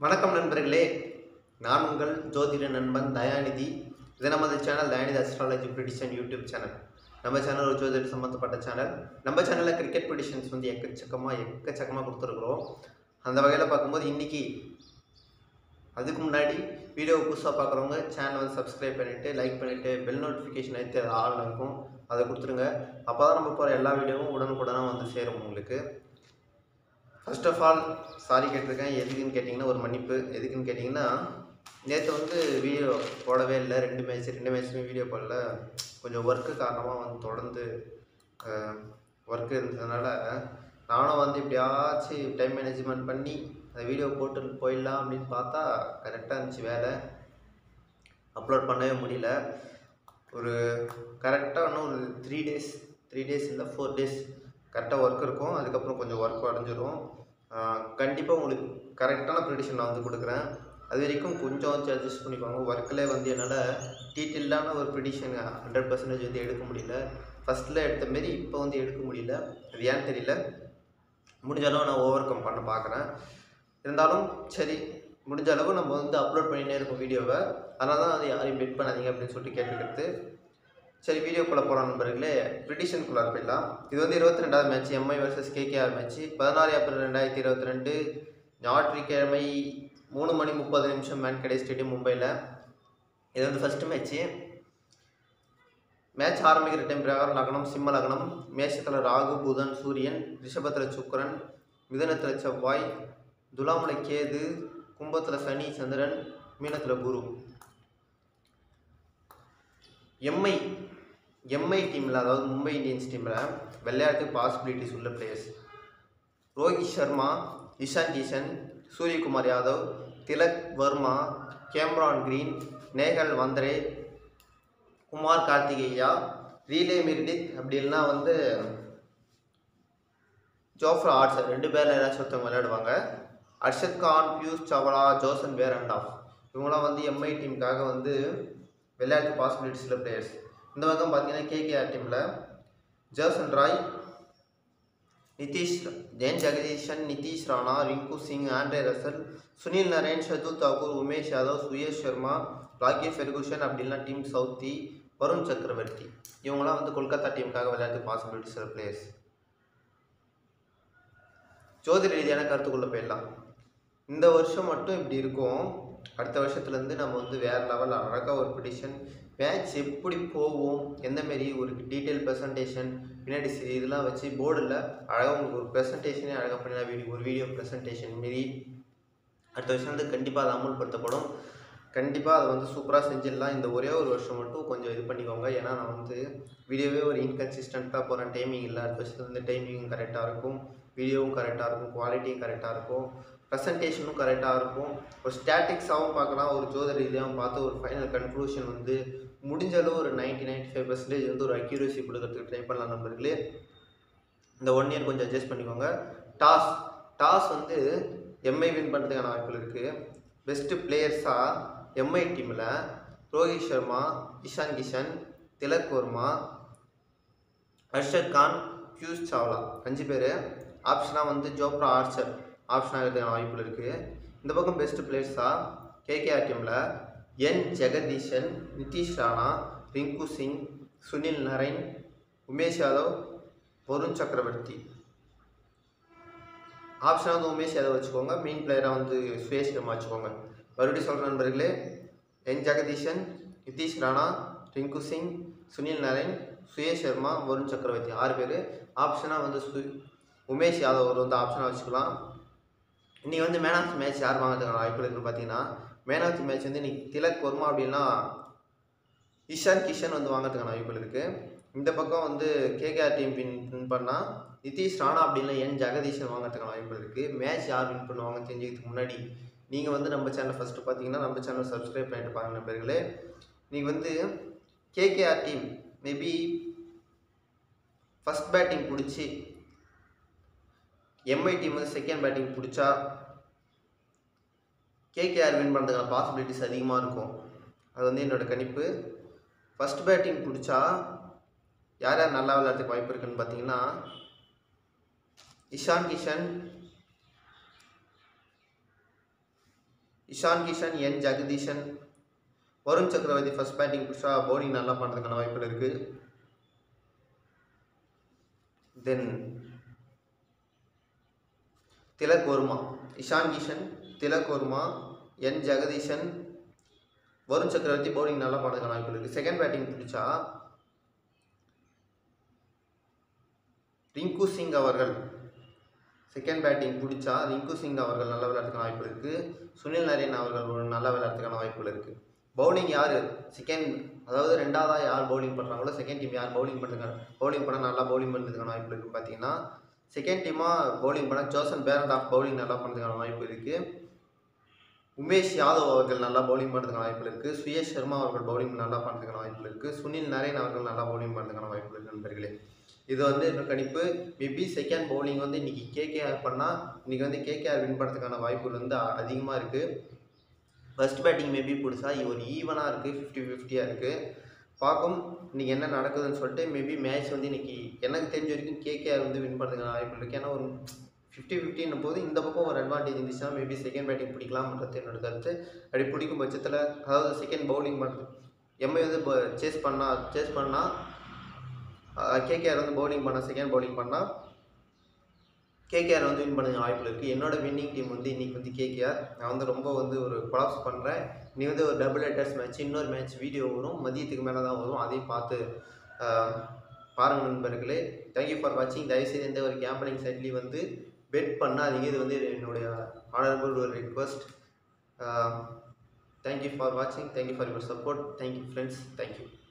வணக்கம் நண்பர்களே நான் உங்கள் ஜோதிட நண்பன் தயாநிதி இது நமது channel Dayanidhi astrology prediction YouTube channel நம்ம சேனல் ஒரு ஜோதிட சம்மந்தப்பட்ட சேனல் நம்ம சேனலில் கிரிக்கெட் ப்ரிடிஷன்ஸ் வந்து எக்கச்சக்கமாக எக்கச்சக்கமாக கொடுத்துருக்குறோம் அந்த வகையில் பார்க்கும்போது இன்றைக்கி அதுக்கு முன்னாடி வீடியோ புதுசாக பார்க்குறவங்க சேனல் வந்து சப்ஸ்கிரைப் பண்ணிவிட்டு லைக் பண்ணிவிட்டு பெல் நோட்டிஃபிகேஷன் எடுத்து அது ஆள் இருக்கும் அதை கொடுத்துருங்க அப்போ தான் நம்ம போகிற எல்லா வீடியோவும் உடனுக்குடனாக வந்து சேரும் உங்களுக்கு ஃபர்ஸ்ட் ஆஃப் ஆல் சாரி கேட்டிருக்கேன் எதுக்குன்னு கேட்டிங்கன்னா ஒரு மன்னிப்பு எதுக்குன்னு கேட்டிங்கன்னா நேற்று வந்து வீடியோ போடவே இல்லை ரெண்டு மேட்ச் ரெண்டு மேட்ச்சுமே வீடியோ போடல கொஞ்சம் ஒர்க்கு காரணமாக வந்து தொடர்ந்து ஒர்க்கு இருந்ததுனால நானும் வந்து எப்படியாச்சும் டைம் மேனேஜ்மெண்ட் பண்ணி அந்த வீடியோ போட்டு போயிடலாம் அப்படின்னு பார்த்தா கரெக்டாக இருந்துச்சு வேலை அப்லோட் பண்ணவே முடியல ஒரு கரெக்டாக இன்னும் ஒரு த்ரீ டேஸ் த்ரீ டேஸ் இல்லை ஃபோர் டேஸ் கரெக்டாக ஒர்க் இருக்கும் அதுக்கப்புறம் கொஞ்சம் ஒர்க் அடைஞ்சிரும் கண்டிப்பாக உங்களுக்கு கரெக்டான ப்ரிடிஷன் நான் வந்து கொடுக்குறேன் அது வரைக்கும் கொஞ்சம் வச்சு அட்ஜஸ்ட் பண்ணிக்கோங்க ஒர்க்கில் வந்து என்னால் டீட்டெயில்டான ஒரு ப்ரிடிஷன் ஹண்ட்ரட் பர்சன்டேஜ் வந்து எடுக்க முடியல ஃபஸ்ட்டில் எடுத்த மாரி இப்போ வந்து எடுக்க முடியல அது ஏன்னு தெரியல முடிஞ்ச அளவு நான் ஓவர் கம் பண்ண பார்க்குறேன் இருந்தாலும் சரி முடிஞ்ச அளவு நம்ம வந்து அப்லோட் பண்ணிகிட்டே இருக்கோம் வீடியோவை அதனால தான் அது யாரையும் பெட் பண்ணாதீங்க அப்படின்னு சொல்லிட்டு கேட்டுக்கிறது சரி வீடியோக்குள்ளே போகலாம் நண்பர்களே ப்ரிடிஷனுக்குள்ளே போயிடலாம் இது வந்து இருபத்தி ரெண்டாவது match MI versus KKR match பதினாறு ஏப்ரல் ரெண்டாயிரத்தி இருபத்தி ரெண்டு ஞாயிற்றுக்கிழமை மூணு மணி முப்பது நிமிஷம் மேன்கடை ஸ்டேடியம் மும்பையில் இது வந்து ஃபஸ்ட்டு மேட்ச்சு மேட்ச் ஆரம்பிக்கிற டைம் பிரகாரம் லக்னம் சிம்ம லக்னம் மேஷத்தில் ராகு புதன் சூரியன் ரிஷபத்தில் சுக்கரன் மிதனத்தில் செவ்வாய் துலாமில் கேது கும்பத்தில் சனி சந்திரன் மீனத்தில் குரு எம்ஐ எம்ஐ டீமில் அதாவது மும்பை இந்தியன்ஸ் டீமில் விளையாட்டு பாசிபிலிட்டிஸ் உள்ள players Rohit Sharma Ishan Kishan Suryakumar Yadav Tilak Varma Cameron Green Nehal Wadhera Kumar Kartikeya Riley Meredith அப்படி இல்லைன்னா வந்து ஜோஃப்ரா ஆர்ட்ஸ் ரெண்டு பேரில் ஏதாச்சும் ஒருத்தவங்க விளையாடுவாங்க அர்ஷத் கான் பியூஷ் சவலா ஜோசன் பேர் அண்ட் ஆஃப் இவங்களாம் வந்து எம்ஐ டீமுக்காக வந்து விளையாட்டு பாசிபிலிட்டிஸில் பிளேயர்ஸ் இந்த பக்கம் பார்த்தீங்கன்னா கேகேஆர் டீமில் ஜோசன் ராய் நிதிஷ் ஜெயன் Jagadeesan Nitish Rana Rinku Singh Andre Russell Sunil Narine Shardul Thakur Umesh Yadav Suyash Sharma Lockie Ferguson அப்படின்னா டீம் சவுத்தி வருண் சக்கரவர்த்தி இவங்களாம் வந்து கொல்கத்தா டீமுக்காக விளையாட்டு பாசிபிலிட்டிஸ் பிளேயர்ஸ் ஜோதிட ரீதியான கருத்துக்குள்ளே போயிடலாம் இந்த வருஷம் மட்டும் இப்படி இருக்கும் அடுத்த வருஷத்துலேருந்து நம்ம வந்து வேறு லெவல் அழகாக ஒரு ப்ரிடிஷன் மேட்ச் எப்படி போகும் எந்த மாரி ஒரு டீட்டெயில் ப்ரெசன்டேஷன் பின்னாடி சி- இதெல்லாம் வச்சு போர்டில் அழகாக உங்களுக்கு ஒரு ப்ரெசன்டேஷனே அழகாக பண்ணலாம் வீடியோ ஒரு வீடியோ ப்ரெசன்டேஷன் மாரி அடுத்த வருஷம் வந்து கண்டிப்பாக அது அமுல்படுத்தப்படும் கண்டிப்பாக அதை வந்து சூப்பராக செஞ்சிடலாம் இந்த ஒரே ஒரு வருஷம் மட்டும் கொஞ்சம் இது பண்ணிக்கோங்க ஏன்னா நான் வந்து வீடியோவே ஒரு இன்கன்சிஸ்டண்ட்டாக போகிறேன் டைமிங் இல்லை அடுத்த வருஷத்துல வந்து டைமிங் கரெக்டாக இருக்கும் வீடியோவும் கரெக்டாக இருக்கும் குவாலிட்டியும் கரெக்டாக இருக்கும் ப்ரெசன்டேஷனும் கரெக்டாக இருக்கும் ஒரு ஸ்டாட்டிக்ஸாகவும் பார்க்கலாம் ஒரு ஜோதிட ரீதியாகவும் பார்த்து ஒரு ஃபைனல் கன்க்ளூஷன் வந்து முடிஞ்ச அளவு ஒரு நைன்ட்டி நைன்ட்டி ஃபைவ் பர்சன்டேஜ் வந்து ஒரு அக்யூரசி கொடுக்கறதுக்கு ட்ரை பண்ணலாம் நண்பர்களே இந்த ஒன் இயர் கொஞ்சம் அட்ஜஸ்ட் பண்ணிக்கோங்க டாஸ் டாஸ் வந்து எம்ஐ வின் பண்ணுறதுக்கான வாய்ப்புகள் இருக்குது பெஸ்ட்டு பிளேயர்ஸாக எம்ஐ டீமில் ரோஹித் சர்மா இஷான் கிஷன் திலக் வர்மா அர்ஷத் கான் பியூஷ் சாவ்லா அஞ்சு பேர் ஆப்ஷனாக வந்து ஜோப்ரா ஆர்ச்சர் ஆப்ஷனாக இருக்கிறதுக்கான வாய்ப்புகள் இருக்குது இந்த பக்கம் பெஸ்ட் பிளேயர்ஸாக கேகேஆர் டீமில் என் ஜெகதீஷன் நிதிஷ் ராணா ரிங்கு சிங் சுனில் நரைன் உமேஷ் யாதவ் வருண் சக்கரவர்த்தி ஆப்ஷனாக வந்து உமேஷ் யாதவ் வச்சுக்கோங்க மெயின் பிளேயராக வந்து சுயேஷ் சர்மா வச்சுக்கோங்க மறுபடியும் சொல்கிற நண்பர்களே என் ஜெகதீஷன் நிதிஷ் ராணா ரிங்கு சிங் சுனில் நரேன் சுயேஷ் சர்மா வருண் சக்கரவர்த்தி ஆறு பேர் ஆப்ஷனாக வந்து சு உமேஷ் யாதவ் ஒரு வந்து ஆப்ஷனாக வச்சுக்கலாம் இன்றைக்கி வந்து மேன் ஆஃப் தி மேட்ச் யார் வாங்குறதுக்கான வாய்ப்பு இருக்குன்னு பார்த்தீங்கன்னா மேன் ஆஃப் தி மேட்ச் வந்து இன்னைக்கு திலக் வர்மா அப்படின்னா இஷான் கிஷன் வந்து வாங்குறதுக்கான வாய்ப்புகள் இருக்குது இந்த பக்கம் வந்து கேகேஆர் டீம் வின் வின் பண்ணால் நிதிஷ் ராணா அப்படின்னா என் ஜெகதீஷன் வாங்குறதுக்கான வாய்ப்புகள் இருக்குது மேட்ச் யார் வின் பண்ணுவாங்க தெரிஞ்சுக்கிறதுக்கு முன்னாடி நீங்கள் வந்து நம்ம சேனல் ஃபஸ்ட்டு பார்த்தீங்கன்னா நம்ம சேனல் சப்ஸ்கிரைப் பண்ணிட்டு பாருங்க நண்பர்களே நீங்கள் வந்து KKR team maybe first batting பிடிச்சி எம்ஐ டீம் வந்து செகண்ட் பேட்டிங் பிடிச்சா கேகேஆர் வின் பண்ணுறதுக்கான பாசிபிலிட்டிஸ் அதிகமாக இருக்கும் அது வந்து என்னோட கணிப்பு ஃபஸ்ட் பேட்டிங் பிடிச்சா யார் யார் நல்லா விளையாடுறதுக்கு வாய்ப்பு இருக்குன்னு பார்த்தீங்கன்னா இஷான் கிஷன் இஷான் கிஷன் என் ஜெகதீஷன் வருண் சக்கரவர்த்தி ஃபர்ஸ்ட் பேட்டிங் புஷா பவுலிங் நல்லா பண்ணுறதுக்கான வாய்ப்புகள் இருக்குது தென் திலக் வர்மா இஷான் கிஷன் திலக் வர்மா என் ஜெகதீஷன் வருண் சக்கரவர்த்தி பவுலிங் நல்லா பண்ணுறதுக்கான வாய்ப்புகள் இருக்குது செகண்ட் பேட்டிங் பிடிச்சா ரிங்கு சிங் அவர்கள் செகண்ட் பேட்டிங் பிடிச்சா ரிங்கு சிங் அவர்கள் நல்ல விளையாட்டுக்கான வாய்ப்பு இருக்குது சுனில் நரேன் அவர்கள் ஒரு நல்ல விளையாட்டுக்கான வாய்ப்புகள் இருக்குது பவுலிங் யார் செகண்ட் அதாவது ரெண்டாவதாக யார் பவுலிங் பண்ணுறாங்களோ செகண்ட் டீம் யார் பவுலிங் பண்ணுறாங்க பவுலிங் பண்ண நல்லா பவுலிங் பண்ணுறதுக்கான வாய்ப்பு இருக்குது பார்த்தீங்கன்னா செகண்ட் டீமாக பவுலிங் பண்ண ஜோசன் பேரண்ட் ஆஃப் பவுலிங் நல்லா பண்ணுறதுக்கான வாய்ப்பு இருக்குது உமேஷ் யாதவ் அவர்கள் நல்லா பவுலிங் பண்ணுறதுக்கான வாய்ப்பு இருக்குது சுயேஷ் சர்மா அவர்கள் பவுலிங் நல்லா பண்ணுறதுக்கான வாய்ப்பு இருக்குது சுனில் நரேன் அவர்கள் நல்லா பவுலிங் பண்ணுறதுக்கான வாய்ப்பு இருக்குது நண்பர்களே இது வந்து இன்னும் கணிப்பு மேபி செகண்ட் பவுலிங் வந்து இன்றைக்கி கேகேஆர் பண்ணால் இன்றைக்கி வந்து கேகேஆர் வின் பண்ணுறதுக்கான வாய்ப்புகள் வந்து அதிகமாக இருக்குது ஃபர்ஸ்ட் பேட்டிங் மேபி பிடிச்சா ஒரு ஈவனாக இருக்குது ஃபிஃப்டி ஃபிஃப்டியாக இருக்குது பார்க்கும் இன்றைக்கி என்ன நடக்குதுன்னு சொல்லிட்டு மேபி மேட்ச் வந்து இன்றைக்கி எனக்கு தெரிஞ்ச வரைக்கும் கேகேஆர் வந்து வின் பண்ணுறதுக்கான வாய்ப்பு இருக்குது ஏன்னா ஒரு ஃபிஃப்டி ஃபிஃப்டின்னும் போது இந்த பக்கம் ஒரு அட்வான்டேஜ் இருந்துச்சுன்னா மேபி செகண்ட் பேட்டிங் பிடிக்கலாம்ன்றது என்னோட கருத்து அப்படி பிடிக்கும் பட்சத்தில் அதாவது செகண்ட் பவுலிங் பண்ணுறது எம்ஐ வந்து இப்போ சேஸ் பண்ணால் சேஸ் பண்ணால் கேகேஆர் வந்து பவுலிங் பண்ணால் செகண்ட் பவுலிங் பண்ணால் கேகேஆர் வந்து வின் பண்ண வாய்ப்பில் இருக்குது என்னோட வின்னிங் டீம் வந்து இன்றைக்கி வந்து கேகேஆர் நான் வந்து ரொம்ப வந்து ஒரு கொலாப்ஸ் பண்ணுறேன் நீ வந்து ஒரு டபுள் ஹெட்டர்ஸ் மேட்ச் இன்னொரு மேட்ச் வீடியோ வரும் மதியத்துக்கு மேலே தான் வரும் அதையும் பார்த்து பாருங்கள் நண்பர்களே தேங்க்யூ ஃபார் வாட்சிங் தயவுசெய்து எந்த ஒரு கேம்பலிங் சைட்லேயும் வந்து பெட் பண்ணாதீங்க இது வந்து என்னுடைய ஆனரபிள் ஒரு ரிக்வஸ்ட் தேங்க்யூ ஃபார் வாட்சிங் thank you for your support thank you friends thank you